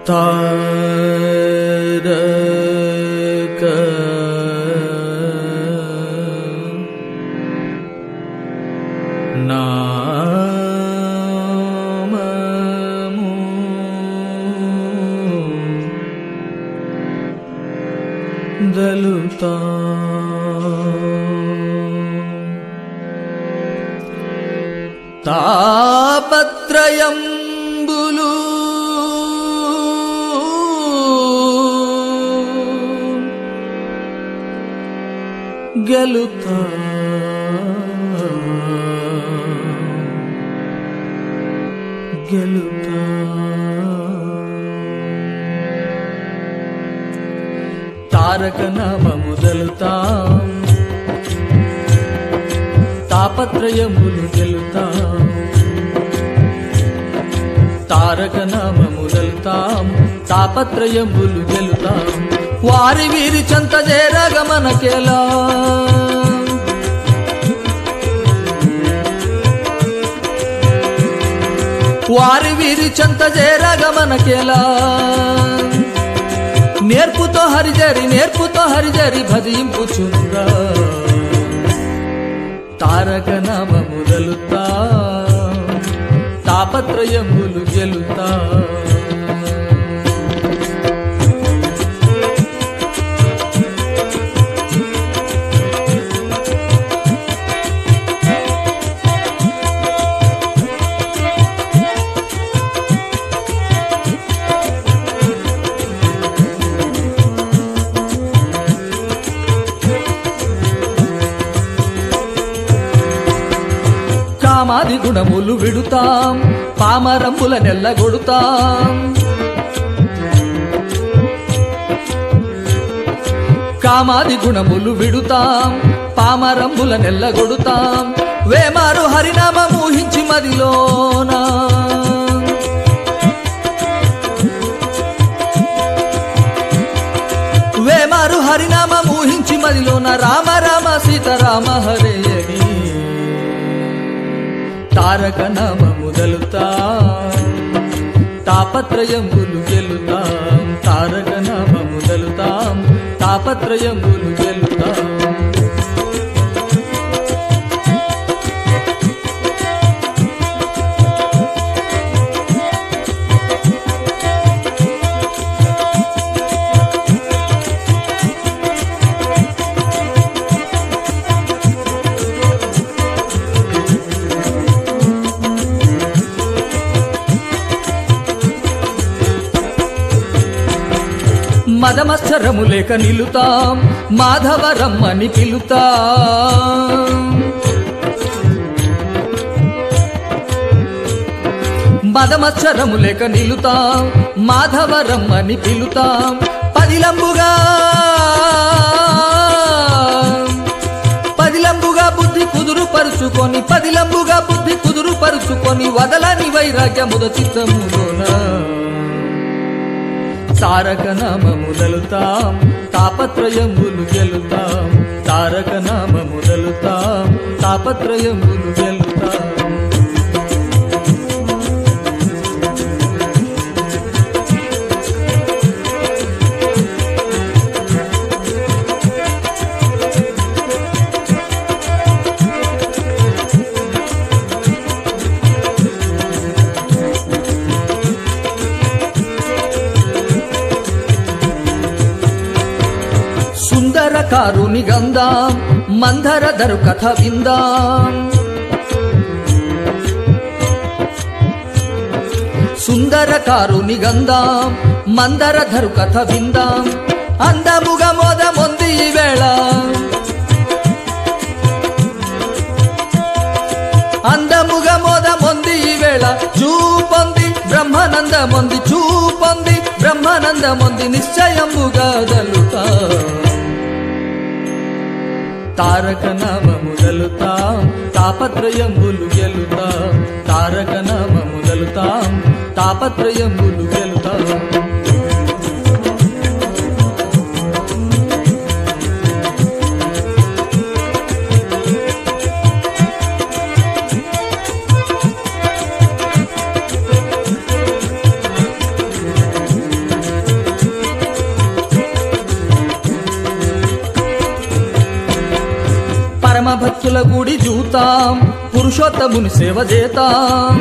తారక నామము దలుతా తాపత్రయంబులు గెలుతా గెలుతా తారక నామము దలుతా తాపత్రయములు గెలుతా తారక నామముదలుతాం తాపత్రయములు గెలుతాం వారి వీరి చెంత చేరగ మనకెలా వారి వీరి చెంత చేరగ మనకెలా నేర్పుతో హరిజరి నేర్పుతో హరిజరి భజింపుచుందా తారక నామముదలుతా తాపత్రయములు గెలుతా కామాది గుణములు విడుతాం పామరంబుల నెల్లగొడుతాం కామాది గుణములు విడుతాం పామరంబుల నెల్లగొడుతాం వేమారు హరినామం ఊహించి మదిలోనా వేమారు హరినామం ఊహించి మదిలోన రామ రామ సీతారామ హరే అని తారక నామముదలుతా తాపత్రయంబులు గెలుతాం తారక నామముదలుతాం తాపత్రయంబులు గెలుతాం మదమత్సరము లేక నిలుతాం మాధవరమ్మని పిలుతాం మదమత్సరము లేక నిలుతాం మాధవరమ్మని పిలుతాం పదిలంబుగా పదిలంబుగా బుద్ధి కుదురు పరుచుకొని పదిలంబుగా బుద్ధి కుదురు పరుచుకొని వదలని వైరాగ్యముద చిత్తములోనా తారక నామముదలుతాం తాపత్రయంబులు గెలుతాం తారక నామముదలుతాం తాపత్రయంబులు గెలుతాం సుందర కారుని గంధాం మందర ధరు కథ విందాం సుందర కారుని గంధాం మందర ధరు కథ విందాం అందముగ మోదమొంది ఈ వేళ అందముగ మోదమొంది ఈ వేళ చూపొంది బ్రహ్మానందమొంది చూపొంది బ్రహ్మానందమొంది నిశ్చయముగా దలుతా తారక నామముదలుతాం తాపత్రయంబులు గెలుతాం తారక నామముదలుతాం తాపత్రయంబులు గెలుతాం గుడి జూతాం పురుషోత్తముని సేవ చేతాం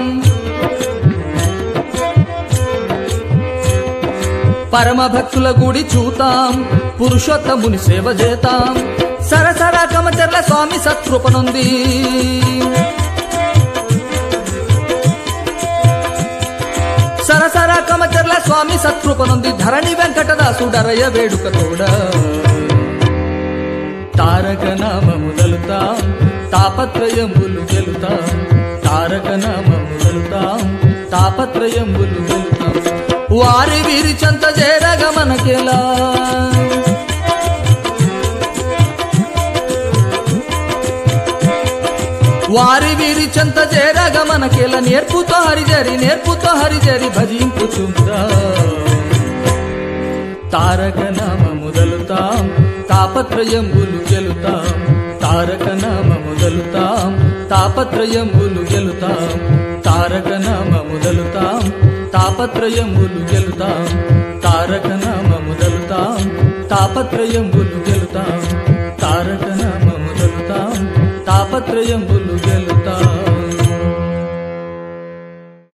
పరమ భక్తుల గుడి చూతాం పురుషోత్తముని సేవ చేతాం సరసర కమచర్ల స్వామి సత్కృపనుంది సరసర కమచర్ల స్వామి సత్కృపనుంది ధరణి వెంకటదాసుడరయ వేడుక తోడ తారక నామము దలుతాం తాపత్రయంబులు గెలుతాం తారక నామము దలుతాం తాపత్రయంబులు గెలుతాం వారి వీరి చెంత చేరగ మనకెలా వారి వీరి చెంత చేరగ మనకెలా నేర్పుతో హరిజరి నేర్పుతో హరిజరి భజింపుచుందా తారక నామ మొదలుతాం తాపత్రయంబులు గెలుతాం తారక నామ మొదలుతాం తాపత్రయంబులు గెలుతాం తారక నామ మొదలుతాం తాపత్రయంబులు గెలుతాం తారక నామ మొదలుతాం తాపత్రయంబులు గెలుతాం తారక నామ మొదలుతాం తాపత్రయంబులు గెలుతాం